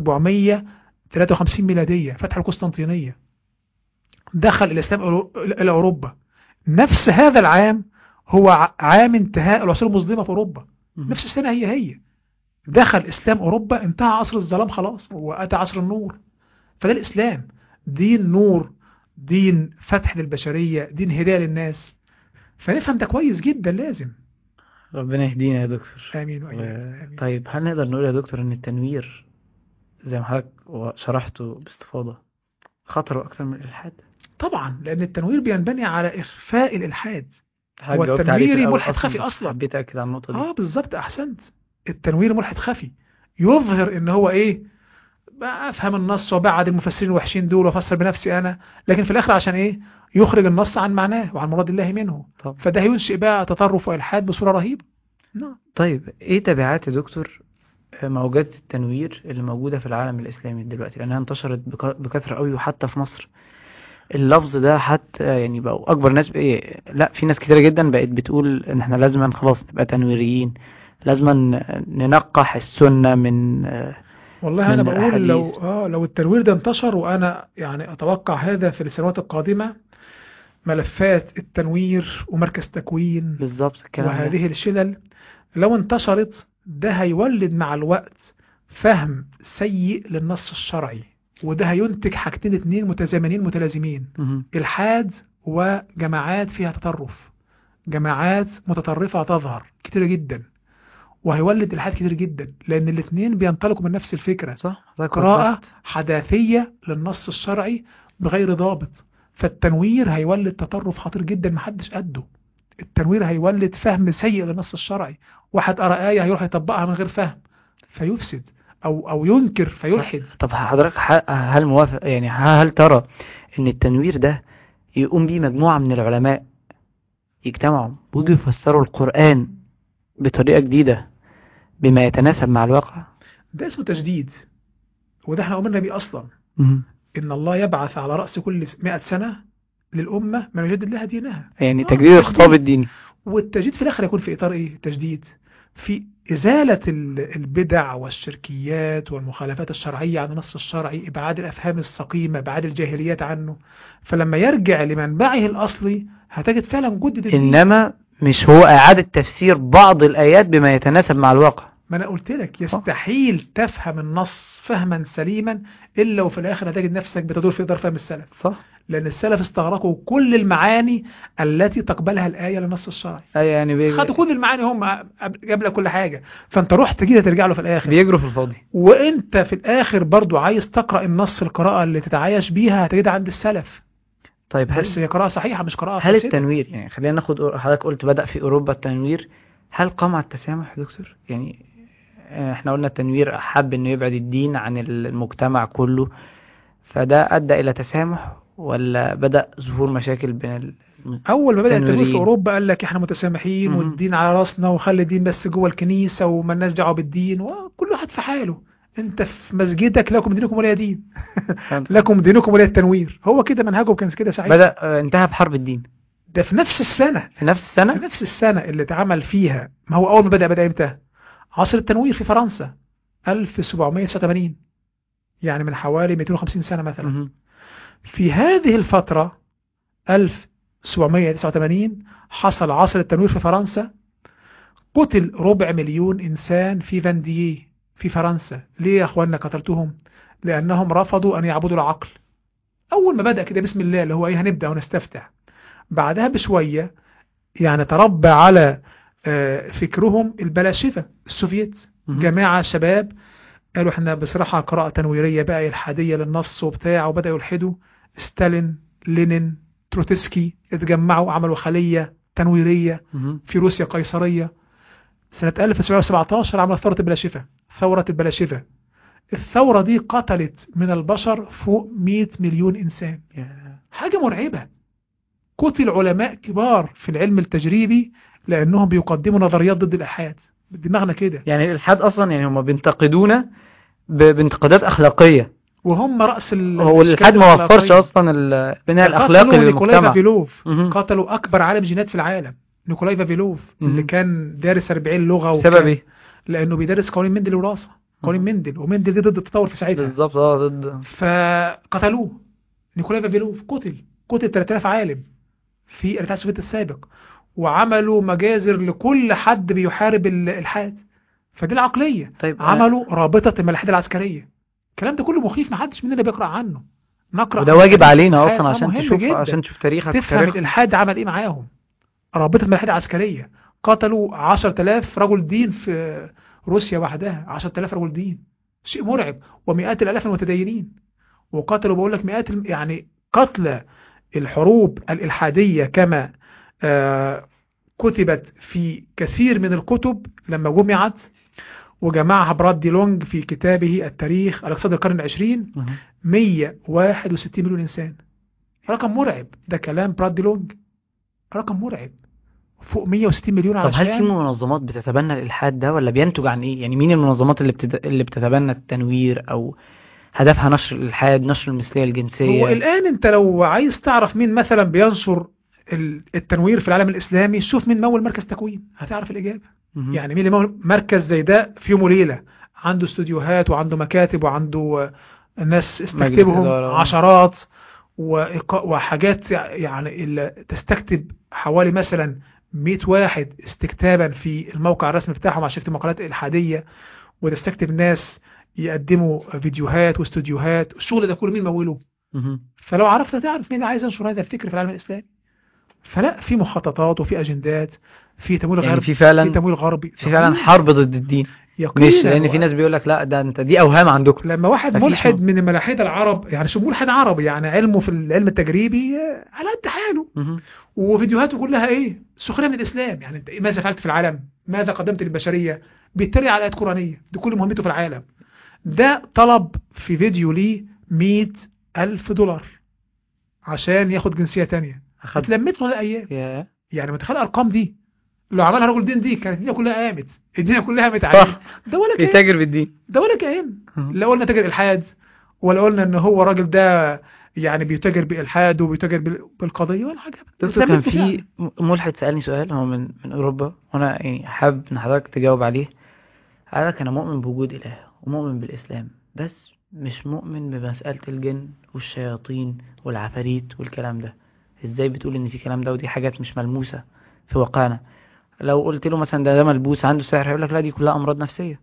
1453 ميلادية فتح القسطنطينية دخل الإسلام أورو- إلى أوروبا نفس هذا العام هو ع- عام انتهاء العصور المظلمة في أوروبا نفس السنة هي هي دخل إسلام أوروبا انتهى عصر الظلام خلاص وأتى عصر النور فده الإسلام دين نور دين فتح للبشرية دين هداية للناس فنفهم ده كويس جدا لازم ربنا يهدينا يا دكتور آمين و... وإياك آمين. طيب هل نقدر نقول يا دكتور ان التنوير زي ما حضرتك شرحته باستفاضة خطره اكتر من الالحاد طبعا لأن التنوير بينبني على إخفاء الإلحاد حضرتك هو جاوبت عليه في التنويري الأول ملحد خفي بس أصلاً. حبيت اكد على النقطة دي آه بالظبط أحسنت التنوير ملحد خفي يظهر إن هو إيه بقى أفهم النص وبعد المفسرين الوحشين دول وأفسر بنفسي أنا لكن في الآخر عشان إيه يخرج النص عن معناه وعن مراد الله منه طب. فده هينشئ بقى تطرف وإلحاد بصورة رهيبة نعم طيب ايه تبعات يا دكتور موجات التنوير اللي موجودة في العالم الإسلامي دلوقتي لأنها انتشرت بك- بكثرة قوي وحتى في مصر اللفظ ده حتى يعني بقوا أكبر ناس بإيه لا في ناس كتيرة جدا بقت بتقول إن إحنا لازم خلاص نبقى تنويريين لازم ننقح السنة من آه، والله أنا من بقول الأحاديث. لو آه لو التنوير ده انتشر وأنا يعني أتوقع هذا في السنوات القادمة ملفات التنوير ومركز تكوين بالظبط الكلام ده. وهذه الشلل لو انتشرت ده هيولد مع الوقت فهم سيء للنص الشرعي وده هينتج حاجتين اتنين متزامنين متلازمين مهم. الحاد وجماعات فيها تطرف جماعات متطرفة تظهر كتير جدا وهيولد الحاد كتير جدا لأن الاتنين بينطلقوا من نفس الفكرة صح حضرتك قراءة وضحت. حداثية للنص الشرعي بغير ضابط فالتنوير هيولد تطرف خطير جدا محدش قده التنوير هيولد فهم سيء للنص الشرعي واحد قرأ آية هيروح يطبقها من غير فهم فيفسد أو أو ينكر فيلحد طب حضرتك ح- هل موافق يعني هل ترى ان التنوير ده يقوم بيه مجموعة من العلماء يجتمعوا ويجوا يفسروا القرآن بطريقة جديدة بما يتناسب مع الواقع ده اسمه تجديد وده احنا أمرنا بيه أصلا مهم. إن الله يبعث على رأس كل مئة سنة للأمة من يجدد لها دينها يعني آه، تجديد الخطاب تجديد. الديني والتجديد في الآخر يكون في إطار إيه؟ تجديد في إزالة ال- البدع والشركيات والمخالفات الشرعية عن النص الشرعي إبعاد الأفهام السقيمة إبعاد الجاهليات عنه فلما يرجع لمنبعه الأصلي هتجد فعلا جدد الدين. انما مش هو اعادة تفسير بعض الايات بما يتناسب مع الواقع ما أنا قلت لك يستحيل تفهم النص فهما سليما إلا وفي الآخر هتجد نفسك بتدور في إطار فهم السلف صح لأن السلف استغرقوا كل المعاني التي تقبلها الآية للنص الشرعي أي يعني بي... خدوا كل المعاني هم قبل كل حاجة فانت رحت كده ترجع له في الاخر بيجروا في الفاضي وانت في الاخر برضو عايز تقرأ النص القراءة اللي تتعايش بيها هتجدها عند السلف طيب هل بس هي قراءة صحيحة مش قراءة هل فاسدة. التنوير يعني خلينا ناخد حضرتك قلت بدأ في أوروبا التنوير هل قام على التسامح يا دكتور؟ يعني آه، احنا قلنا التنوير حب انه يبعد الدين عن المجتمع كله فده أدى إلى تسامح ولا بدأ ظهور مشاكل بين ال... اول ما بدأ التنوير في تنويرين. اوروبا قال لك احنا متسامحين مهم. والدين على راسنا وخلي الدين بس جوه الكنيسة ومالناش دعوه بالدين وكل واحد في حاله انت في مسجدك لكم دينكم ولي دين لكم دينكم ولي التنوير هو كده منهجه كان كده ساعتها بدأ آه، انتهى بحرب الدين ده في نفس السنة في نفس في السنة نفس السنة اللي اتعمل فيها ما هو أول ما بدأ بدأ إمتى؟ عصر التنوير في فرنسا 1789 يعني من حوالي 250 سنة مثلا مهم. في هذه الفترة 1789 حصل عصر التنوير في فرنسا قتل ربع مليون إنسان في فاندييه في فرنسا ليه يا أخوانا قتلتهم؟ لأنهم رفضوا أن يعبدوا العقل اول ما بدأ كده بسم الله اللي هو ايه هنبدأ ونستفتح بعدها بشوية يعني تربى على آه، فكرهم البلاشفة السوفيت مهم. جماعة شباب قالوا احنا بصراحة قراءة تنويرية بقى إلحادية للنص وبتاع وبدأوا يلحدوا ستالين لينين تروتسكي اتجمعوا عملوا خلية تنويرية مهم. في روسيا قيصرية سنة 1917 عملت ثورة البلاشفة ثورة البلاشفة الثورة دي قتلت من البشر فوق 100 مليون إنسان يا- حاجة مرعبة قتل علماء كبار في العلم التجريبي لأنهم بيقدموا نظريات ضد الإلحاد دماغنا كده يعني الالحاد اصلا يعني هم بينتقدونا ب- بانتقادات اخلاقيه وهم رأس ال- هو الالحاد ما الإشكال وفرش الأخلاقي. اصلا البناء قتلوا الاخلاقي نيكولاي للمجتمع فافيلوف مهم. قتلوا أكبر عالم جينات في العالم نيكولاي فافيلوف اللي مهم. كان دارس 40 لغة وكان- بسبب ايه لأنه بيدرس قوانين مندل الوراثة قوانين مهم. مندل ومندل دي ضد التطور في ساعتها بالظبط اه ضد فقتلوه نيكولاي فافيلوف قتل قتل 3000 عالم في الاتحاد السوفيتي السابق وعملوا مجازر لكل حد بيحارب ال- الالحاد فدي العقلية طيب آه، عملوا رابطة الملاحدة العسكرية الكلام ده كله مخيف محدش مننا بيقرأ عنه نقرأ وده عن واجب تاريخ علينا الإلحاد. اصلا آه، عشان مهم تشوف جدا. عشان تشوف تاريخك تفهم تاريخ الالحاد عمل ايه معاهم رابطة الملاحدة العسكرية قتلوا 10000 رجل دين في روسيا وحدها 10000 رجل دين شيء مرعب ومئات الالاف المتدينين وقتلوا بقول لك مئات الم- يعني قتل الحروب الإلحادية كما آه، كتبت في كثير من الكتب لما جمعت وجمعها براد دي لونج في كتابه التاريخ الاقتصاد القرن العشرين مهم. 161 مليون إنسان رقم مرعب ده كلام براد دي لونج رقم مرعب فوق 160 مليون طب هل في علشان منظمات بتتبنى الالحاد ده ولا بينتج عن ايه يعني مين المنظمات اللي بتد... اللي بتتبنى التنوير او هدفها نشر الالحاد نشر المثليه هو الجنسيه الآن أنت لو عايز تعرف مين مثلا بينشر ال- التنوير في العالم الإسلامي شوف مين مول مركز تكوين هتعرف الإجابة مهم. يعني مين اللي مول مركز زي ده في يوم وليلة عنده استوديوهات وعنده مكاتب وعنده آه، ناس استكتبهم إدارة. عشرات وإيقا- وحاجات يعني اللي تستكتب حوالي مثلا 100 واحد استكتابا في الموقع الرسمي بتاعهم عشان يكتبوا مقالات إلحادية وتستكتب ناس يقدموا فيديوهات واستوديوهات الشغل ده كله مين موله مهم. فلو عرفت تعرف مين عايز ينشر هذا الفكر في العالم الإسلامي فلا في مخططات وفي أجندات في تمويل يعني غربي في فعلا في تمويل غربي في فعلا حرب ضد الدين يقينا مش لان في ناس بيقول لك لا ده انت دي اوهام عندكم لما واحد مفيش ملحد م- من الملاحدة العرب يعني شو ملحد عربي يعني علمه في العلم التجريبي آه، على قد حاله مهم. وفيديوهاته كلها ايه سخريه من الاسلام يعني انت ماذا فعلت في العالم ماذا قدمت للبشريه بيتريق على ايات قرانيه دي كل مهمته في العالم ده طلب في فيديو ليه 100 ألف دولار عشان ياخد جنسية تانية اخد اتلمت له الأيام يا يعني متخيل الأرقام دي لو عملها رجل دين دي كانت الدنيا كلها قامت الدنيا كلها قامت عليه صح. ده ولا كان بيتاجر بالدين ده ولا كان مهم. لا قلنا تاجر إلحاد ولا قلنا ان هو الراجل ده يعني بيتاجر بإلحاد وبيتاجر بال- بالقضية ولا حاجة دكتور كان اتلمت له في م- ملحد سألني سؤال هو من من أوروبا وأنا يعني حابب إن حضرتك تجاوب عليه قال لك أنا مؤمن بوجود إله ومؤمن بالإسلام بس مش مؤمن بمسألة الجن والشياطين والعفاريت والكلام ده إزاي بتقول إن في كلام ده ودي حاجات مش ملموسة في واقعنا لو قلت له مثلا ده ده ملبوس عنده سحر هيقول لك لا دي كلها أمراض نفسية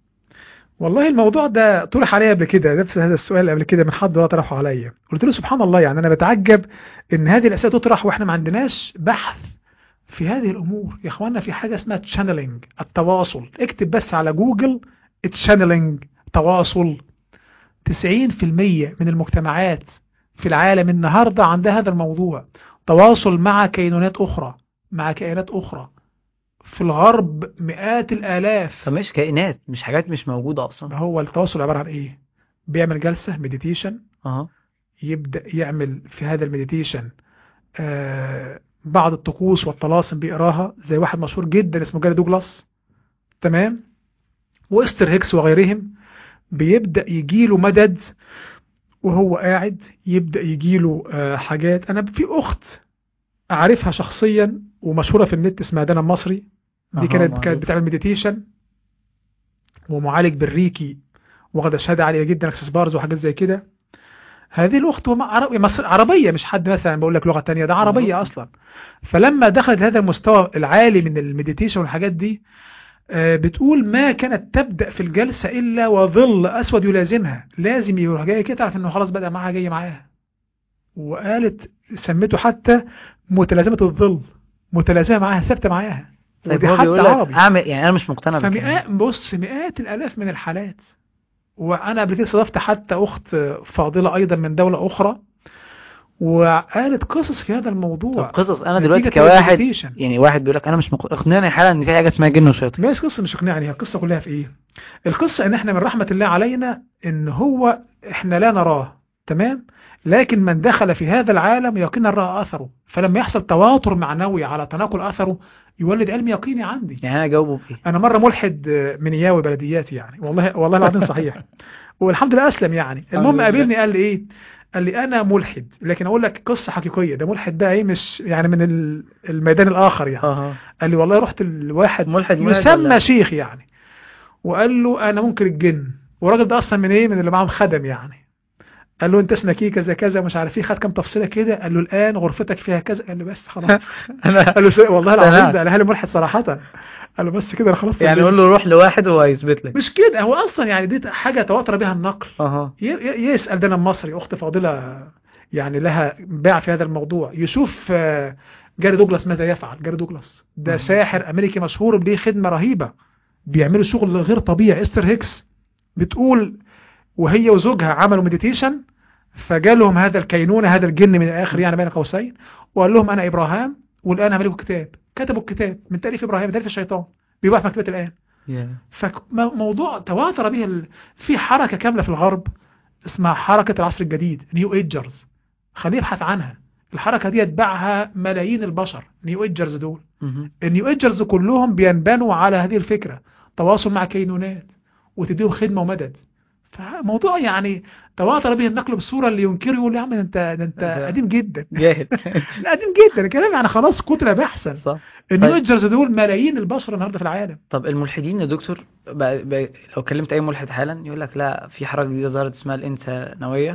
والله الموضوع ده طرح عليا قبل كده نفس هذا السؤال قبل كده من حد ولا طرحه عليا قلت له سبحان الله يعني انا بتعجب ان هذه الاسئله تطرح واحنا ما عندناش بحث في هذه الامور يا اخوانا في حاجه اسمها تشانلينج التواصل اكتب بس على جوجل تشانلينج تواصل 90% من المجتمعات في العالم النهارده عندها هذا الموضوع تواصل مع كينونات اخرى مع كائنات اخرى في الغرب مئات الالاف طب مش كائنات مش حاجات مش موجودة أصلا هو التواصل عبارة عن ايه بيعمل جلسة مديتيشن أه يبدأ يعمل في هذا المديتيشن آه بعض الطقوس والطلاسم بيقراها زي واحد مشهور جدا اسمه جاري دوجلاس تمام واستر هيكس وغيرهم بيبدأ يجيله مدد وهو قاعد يبدأ يجيله آه حاجات انا في اخت اعرفها شخصيا ومشهورة في النت اسمها دانا المصري دي أها، كانت معروف. كانت بتعمل مديتيشن ومعالج بالريكي واخده شهاده عاليه جدا اكسس بارز وحاجات زي كده هذه الاخت وما- عربي مصر عربيه مش حد مثلا بقول لك لغه تانية ده عربيه مهم. اصلا فلما دخلت هذا المستوى العالي من المديتيشن والحاجات دي آه، بتقول ما كانت تبدا في الجلسه الا وظل اسود يلازمها لازم يروح جاي كده تعرف انه خلاص بدا معاها جاي معاها وقالت سمته حتى متلازمة الظل متلازمة معاها ثابتة معاها طيب ودي هو حتى بيقول لك عربي اعمل يعني انا مش مقتنع بالكلام فمئات بص مئات الالاف من الحالات وانا قبل كده استضفت حتى اخت فاضله ايضا من دوله اخرى وقالت قصص في هذا طب الموضوع قصص انا دلوقتي نتيجة كواحد المديتيشن. يعني واحد بيقول لك انا مش مق... اقنعني حالا ان في حاجه اسمها جن وشياطين بس قصه مش اقنعني هي القصه كلها في ايه القصه ان احنا من رحمه الله علينا ان هو احنا لا نراه تمام لكن من دخل في هذا العالم يقينا راى اثره فلما يحصل تواتر معنوي على تناقل اثره يولد علم يقيني عندي يعني انا اجاوبه بايه انا مره ملحد من ياوي بلدياتي يعني والله والله العظيم صحيح والحمد لله اسلم يعني المهم لله. قابلني قال لي ايه قال لي انا ملحد لكن اقول لك قصه حقيقيه ده ملحد بقى ايه مش يعني من ال- الميدان الاخر يعني اه قال لي والله رحت الواحد ملحد ملحد يسمى ولا؟ شيخ يعني وقال له انا منكر الجن والراجل ده اصلا من ايه من اللي معاهم خدم يعني قال له انت اسمك ايه كذا كذا مش عارف ايه خد كام تفصيله كده قال له الان غرفتك فيها كذا قال له بس خلاص انا قال له س- والله العظيم تمام. ده قالها لي ملحد صراحه قال له بس كده انا خلاص يعني صدقت. قول له روح لواحد وهو هيثبت لك مش كده هو اصلا يعني دي حاجه تواتر بها النقل اها ي- ي- يسال ده انا مصري اخت فاضله يعني لها باع في هذا الموضوع يشوف آه، جاري دوجلاس ماذا يفعل جاري دوجلاس ده مم. ساحر امريكي مشهور ليه خدمه رهيبه بيعملوا شغل غير طبيعي استر هيكس بتقول وهي وزوجها عملوا مديتيشن فجالهم هذا الكينونه هذا الجن من الاخر يعني بين قوسين وقال لهم انا ابراهام والان هعمل لكم كتاب كتبوا الكتاب من تاليف ابراهيم من تاليف الشيطان بيبقى في مكتبه الان يا. فموضوع تواتر به ال... في حركة كاملة في الغرب اسمها حركة العصر الجديد نيو ايجرز خليه يبحث عنها الحركة دي يتبعها ملايين البشر نيو ايجرز دول مهم. النيو ايجرز كلهم بينبنوا على هذه الفكرة تواصل مع كينونات وتديهم خدمة ومدد فموضوع يعني تواتر به النقل بالصورة اللي ينكره يقول يا عم ده انت ده انت ده- قديم جدا جاهل لا قديم جدا الكلام يعني خلاص كتلة بحثا صح النيو طيب. ايجرز دول ملايين البشر النهارده في العالم طب الملحدين يا دكتور ب... ب... لو كلمت اي ملحد حالا يقول لك لا في حركه جديده ظهرت اسمها الانسانويه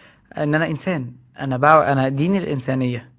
ان انا انسان انا بع... انا ديني الانسانيه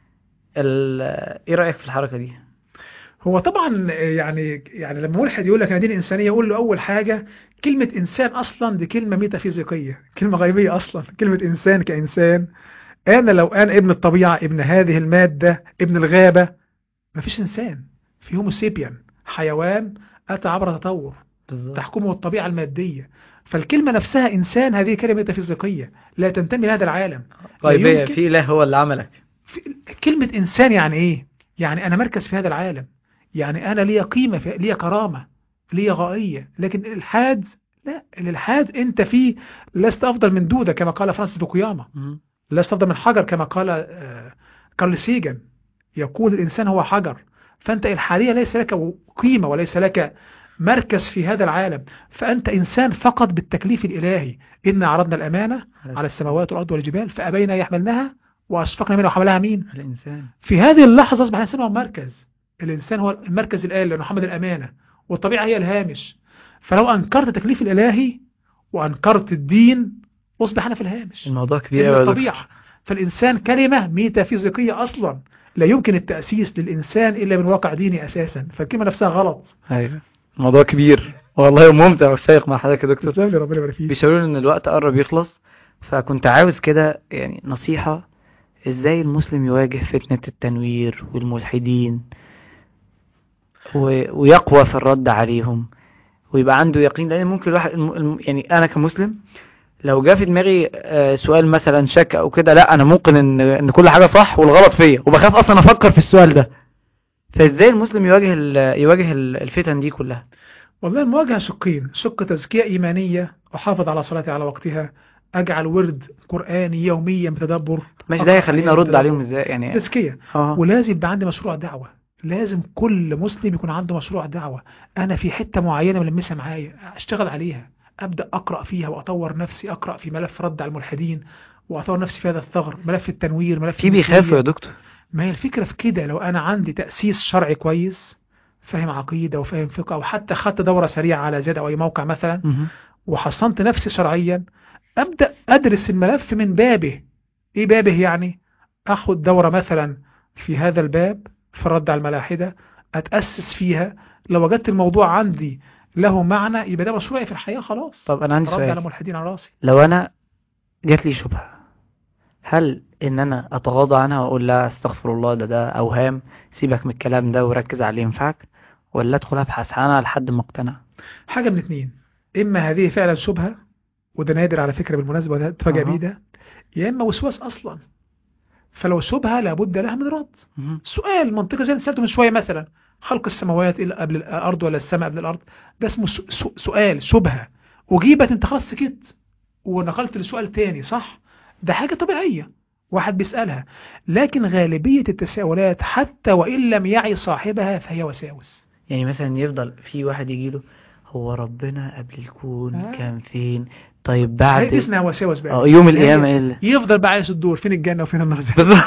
ال... ايه رايك في الحركه دي هو طبعا يعني يعني لما ملحد يقول لك انا دين انسانيه يقول له اول حاجه كلمه انسان اصلا دي كلمه ميتافيزيقيه كلمه غيبيه اصلا كلمه انسان كانسان انا لو انا ابن الطبيعه ابن هذه الماده ابن الغابه مفيش انسان في هومو سيبيان حيوان اتى عبر تطور بالظبط تحكمه الطبيعه الماديه فالكلمه نفسها انسان هذه كلمه ميتافيزيقيه لا تنتمي لهذا العالم لا غيبيه يمكن- في اله هو اللي عملك في- كلمة إنسان يعني إيه؟ يعني أنا مركز في هذا العالم يعني أنا ليا قيمة في ليا كرامة ليا غائية لكن الإلحاد لا الإلحاد أنت فيه لست أفضل من دودة كما قال فرانسيس فوكوياما مهم. لست أفضل من حجر كما قال آه، كارل سيجن يقول الإنسان هو حجر فأنت إلحادية ليس لك قيمة وليس لك مركز في هذا العالم فأنت إنسان فقط بالتكليف الإلهي إن عرضنا الأمانة على السماوات والأرض والجبال فأبينا يحملنها وأشفقنا منها وحملها مين؟ الانسان في هذه اللحظة أصبح الإنسان هو المركز الإنسان هو المركز الآلي لأنه محمد الأمانة والطبيعة هي الهامش فلو أنكرت التكليف الإلهي وأنكرت الدين أصبح أنا في الهامش الموضوع كبير لأن قوي يا دكتور. الطبيعة فالإنسان كلمة ميتافيزيقية أصلا لا يمكن التأسيس للإنسان إلا من واقع ديني أساسا فالكلمة نفسها غلط ايوه الموضوع كبير والله ممتع وشيق مع حضرتك يا دكتور تسلم لي ربنا يبارك فيك بيشاوروا لي ان الوقت قرب يخلص فكنت عاوز كده يعني نصيحة ازاي المسلم يواجه فتنة التنوير والملحدين و... ويقوى في الرد عليهم ويبقى عنده يقين لان ممكن الواحد الم... الم- يعني انا كمسلم لو جه في دماغي آه، سؤال مثلا شك او كده لا انا ممكن ان ان كل حاجة صح والغلط فيا وبخاف اصلا افكر في السؤال ده فازاي المسلم يواجه ال... يواجه ال- الفتن دي كلها والله المواجهة شقين شق تزكية إيمانية أحافظ على صلاتي على وقتها أجعل ورد قرآني يوميا بتدبر ماشي ده أقرأ يخليني آيات ارد بتدبر. عليهم ازاي يعني تزكية اه ولازم يبقى عندي مشروع دعوة لازم كل مسلم يكون عنده مشروع دعوة أنا في حتة معينة ملمسها معايا أشتغل عليها أبدأ أقرأ فيها وأطور نفسي أقرأ في ملف رد على الملحدين وأطور نفسي في هذا الثغر ملف التنوير ملف في بيخافوا يا المثلية. دكتور ما هي الفكرة في كده لو أنا عندي تأسيس شرعي كويس فاهم عقيدة وفاهم فقه أو حتى خدت دورة سريعة على زيادة أو أي موقع مثلا مهم. وحصنت نفسي شرعيا أبدأ أدرس الملف من بابه إيه بابه يعني أخذ دورة مثلا في هذا الباب في الرد على الملاحدة أتأسس فيها لو وجدت الموضوع عندي له معنى يبقى ده مشروعي في الحياة خلاص طب انا عندي رد على سؤال ملحدين على راسي لو انا جات لي شبهة هل ان انا اتغاضى عنها واقول لا استغفر الله ده ده اوهام سيبك من الكلام ده وركز على اللي ينفعك ولا ادخل ابحث عنها لحد ما اقتنع حاجة من اتنين اما هذه فعلا شبهة وده نادر على فكرة بالمناسبة وده تفاجأ أها. بيه ده يا اما وسواس اصلا فلو شبهة لابد لها من رد مهم. سؤال منطقي زي اللي سألته من شوية مثلا خلق السماوات إلا قبل الأرض ولا السماء قبل الأرض ده اسمه س- س- سؤال شبهة وجيبت انت خلاص سكت ونقلت لسؤال تاني صح ده حاجة طبيعية واحد بيسألها لكن غالبية التساؤلات حتى وإن لم يعي صاحبها فهي وساوس يعني مثلا يفضل في واحد يجيله هو ربنا قبل الكون آه. كان فين طيب هي بعد اسمها وساوس بقى اه يوم يعني القيامة ايه اللي يفضل بقى عايش الدور فين الجنة وفين النار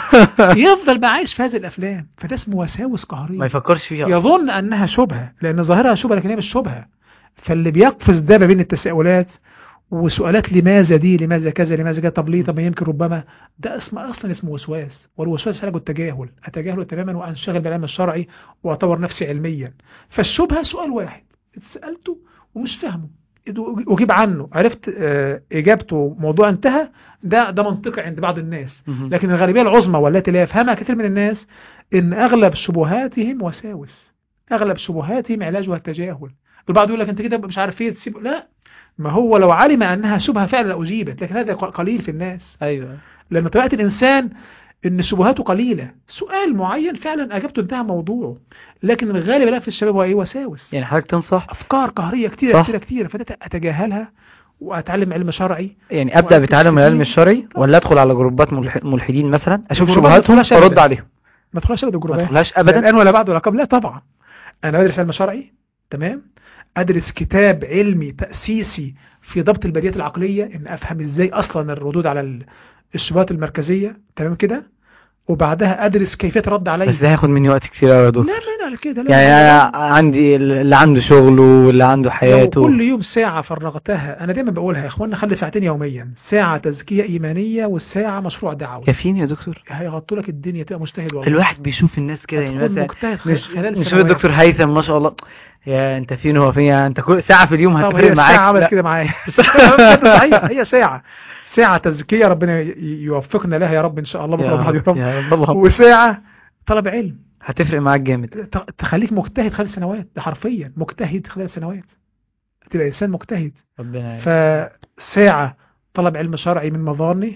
يفضل بقى عايش في هذه الأفلام فده اسمه وساوس ما قهرية يفكرش فيها يظن أنها شبهة لأن ظاهرها شبهة لكن هي مش شبهة فاللي بيقفز ده ما بين التساؤلات وسؤالات لماذا دي لماذا كذا لماذا كذا طب ليه طب ما يمكن ربما ده اسم أصلا اسمه وسواس والوسواس علاجه التجاهل أتجاهله تماما وأنشغل بالعلم الشرعي وأطور نفسي علميا فالشبهة سؤال واحد اتسألته ومش فاهمه أجيب عنه عرفت آه، إجابته موضوع انتهى ده ده منطقي عند بعض الناس مهم. لكن الغالبية العظمى والتي لا يفهمها كثير من الناس إن أغلب شبهاتهم وساوس أغلب شبهاتهم علاجها التجاهل البعض يقول لك أنت كده مش عارف ايه تسيب لا ما هو لو علم أنها شبهة فعلا أجيبت لكن هذا قليل في الناس ايوه لأن طبيعة الإنسان إن شبهاته قليلة سؤال معين فعلا أجابته انتهى موضوعه لكن الغالب لا في الشباب هو إيه وساوس يعني حضرتك تنصح أفكار قهرية كتيرة صح. كتيرة كتيرة فده أتجاهلها وأتعلم علم شرعي يعني ابدا وقت بتعلم كتير. العلم الشرعي ولا ادخل على جروبات ملح- ملحدين مثلا اشوف الجروبات شبهاتهم ما تدخلهاش وارد أبداً. عليهم ما تدخلش أبدا ما جروبات تدخلهاش لا ابدا الآن ولا بعد ولا قبل لا طبعا أنا بدرس علم شرعي تمام أدرس كتاب علمي تأسيسي في ضبط البديهيات العقلية إن أفهم إزاي أصلا الردود على ال- الشبهات المركزية تمام كده وبعدها أدرس كيفية الرد عليه بس ده هياخد مني وقت كتير قوي يا لا دكتور مانع لكده لا يعني مانع. انا عندي اللي عنده شغله واللي عنده لو حياته كل يوم ساعة فرغتها أنا دايما بقولها يا إخوانا خلي ساعتين يوميا ساعة تزكية إيمانية والساعة مشروع دعوي كافيين يا دكتور هيغطوا لك الدنيا تبقى مجتهد والله الواحد بيشوف الناس كده يعني هتكون مثلا مجتهد خ- مش خلال نشوف سنوات. الدكتور هيثم ما شاء الله يا انت فين هو فين يعني انت كل ساعة في اليوم طب هتفرق هي معاك الساعة عملت لا. كده معايا بجد صحيح هي ساعة ساعة تزكية ربنا ي- يوفقنا لها يا رب إن شاء الله بكرة يا وبعد يا رب رب يا رب اللهم وساعة طلب علم هتفرق معاك جامد ت- تخليك مجتهد خلال سنوات ده حرفيا مجتهد خلال سنوات تبقى إنسان مجتهد ربنا فساعة طلب علم شرعي من مظانه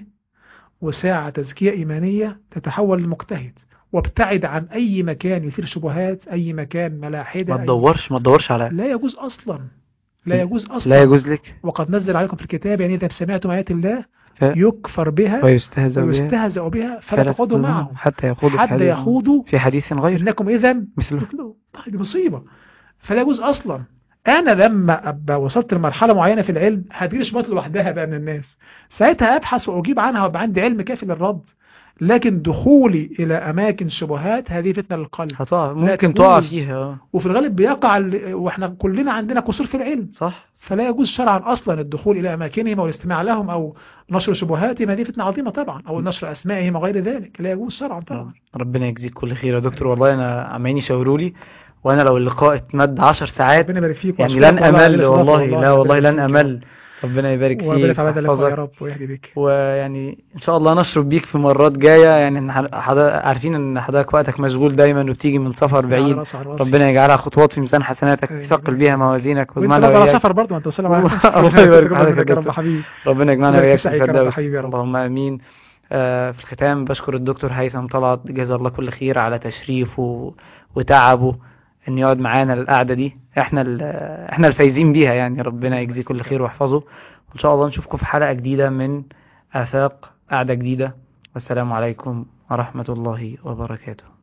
وساعة تزكية إيمانية تتحول لمجتهد وابتعد عن أي مكان يثير شبهات أي مكان ملاحدة ما أي- تدورش ما تدورش على لا يجوز أصلا لا يجوز أصلا لا يجوز لك وقد نزل عليكم في الكتاب يعني إذا سمعتم آيات الله ف... يكفر بها ويستهزأ بها ويستهزأ بها فلا تقعدوا معهم حتى يخوضوا في حتى حديث يخوضوا في حديث غير إنكم إذا مثله مثله طيب دي مصيبة فلا يجوز أصلا أنا لما أبقى وصلت لمرحلة معينة في العلم هتجيلي شبهات لوحدها بقى من الناس ساعتها أبحث وأجيب عنها ويبقى عندي علم كافي للرد لكن دخولي إلى أماكن شبهات هذه فتنة للقلب هتقع ممكن تجوز. تقع فيها اه. وفي الغالب بيقع ال- واحنا كلنا عندنا قصور في العلم صح فلا يجوز شرعا أصلا الدخول إلى أماكنهم أو الاستماع لهم أو نشر شبهاتهم هذه فتنة عظيمة طبعا أو نشر أسمائهم وغير ذلك لا يجوز شرعا طبعا ربنا يجزيك كل خير يا دكتور والله انا عمالين يشاوروا لي وانا لو اللقاء اتمد 10 ساعات ربنا يبارك فيك يعني وأشكرك لن والله على امل الاستضافة والله لا والله ربنا لن يبارك فيك يا امل ربنا يبارك رب. وربنا فيك يتعبد لك يا ويحفظك. رب ويهدي بك ويعني ان شاء الله نشرب بيك في مرات جايه يعني إن حض- حض- عارفين ان حضرتك وقتك مشغول دايما وبتيجي من سفر على بعيد راسي على راسي. ربنا يجعلها خطوات في ميزان حسناتك آمين. تثقل بيها موازينك وانت واجمعنا برضه على وإياك سفر برضه انت وسلم على الله يبارك في حضرتك يا يا رب دكتور. حبيبي ربنا يجمعنا يبارك وإياك في في سعيك يا رب الفردوس حبيبي يا رب. اللهم امين آه، في الختام بشكر الدكتور هيثم طلعت جزا الله كل خير على تشريفه وتعبه ان يقعد معانا القعده دي احنا ال- احنا الفايزين بيها يعني ربنا يجزيه كل خير ويحفظه وان شاء الله نشوفكم في حلقه جديده من افاق قعده جديده والسلام عليكم ورحمه الله وبركاته